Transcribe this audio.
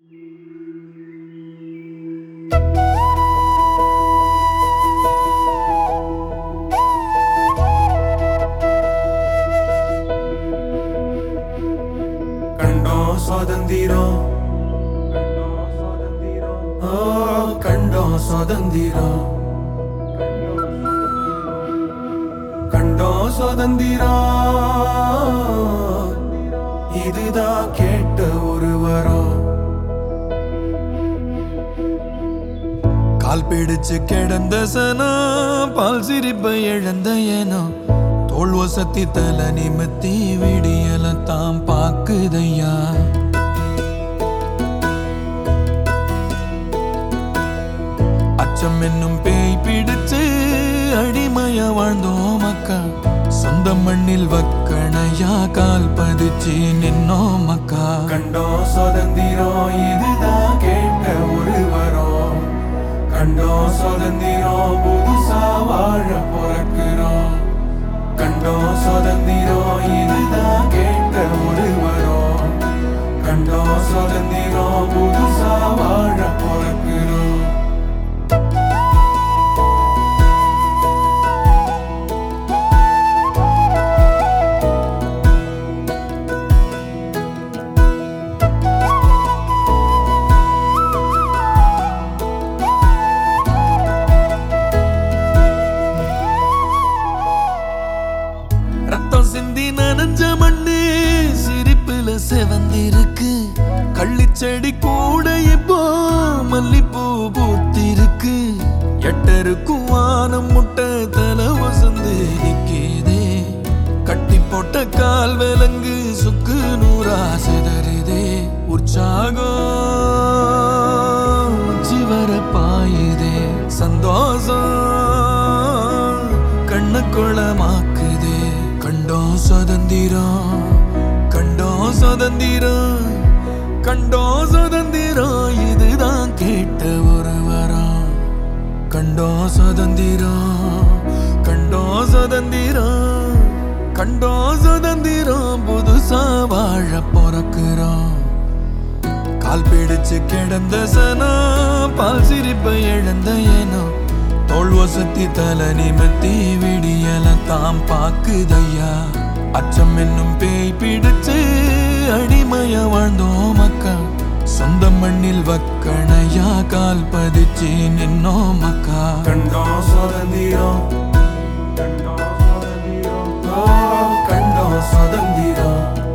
கண்டோம் சுதந்திரம் ஓ கண்டோம் சுதந்திரம் கண்டோம் சுதந்திரம் இதுதான் கேட்ட ஒரு வரம் கால் பிடிச்சு கிடந்த சனா பால் சிரிப்பை இழந்த ஏனோ தோல் வசத்தி தலை நிமித்தி விடியல தாம் பாக்குதையா அச்சம் என்னும் பேய் பிடிச்சு அடிமைய வாழ்ந்தோம் அக்கா சொந்த மண்ணில் வக்கணையா கால் பதிச்சு நின்னோம் அக்கா கண்டோம் சுதந்திரம் இதுதான் கேட்ட ஒரு வரம் கண்டோம் சுதந்திரம் புதுசா வாழ பிறக்கிறோம் கண்டோம் சுதந்திரம் இதுதான் கேட்ட ஒரு வரம் கண்டோம் சுதந்திரம் புதுசா வாழ பிறக்கிறோம் ரத்தம் சிந்தி நனைஞ்ச மண்ணு சிரிப்புல செவந்திருக்கு கள்ளிச்செடி கூட இப்போ மல்லிப்பூ பூத்திருக்கு எட்டருக்கும் வானம் முட்டை தலை வசந்து நிக்கிதே கட்டி போட்ட கால் விலங்கு சுக்கு நூறா சிதறுதே உற்சாகம் ஜீவர பாயுதே சந்தோஷம் கண்ண குளமாக்குதே கண்டோம் சுதந்திரம் கண்டோம் சுதந்திரம் கண்டோம் சுதந்திரம் இதுதான் கேட்ட ஒரு வரம் கண்டோம் சுதந்திரம் கண்டோம் சுதந்திரம் கண்டோம் சுதந்திரம் புதுசா வாழ பிறக்கிறோம் கால் பிடிச்சு கிடந்த சனா பால் சிரிப்பை இழந்த ஏனோ தோல் வசத்தி தலை நிமித்தி விடியல தாம் பாக்குதையா அச்சம் என்னும் பேய் பிடிச்சு அடிமைய வாழ்ந்தோம் அக்கா சொந்த மண்ணில் வக்கணையா கால் பதிச்சு நின்னோம் அக்கா கண்டோம் சுதந்திரம் கண்டோம் சுதந்திரம் ஓ கண்டோம் சுதந்திரம்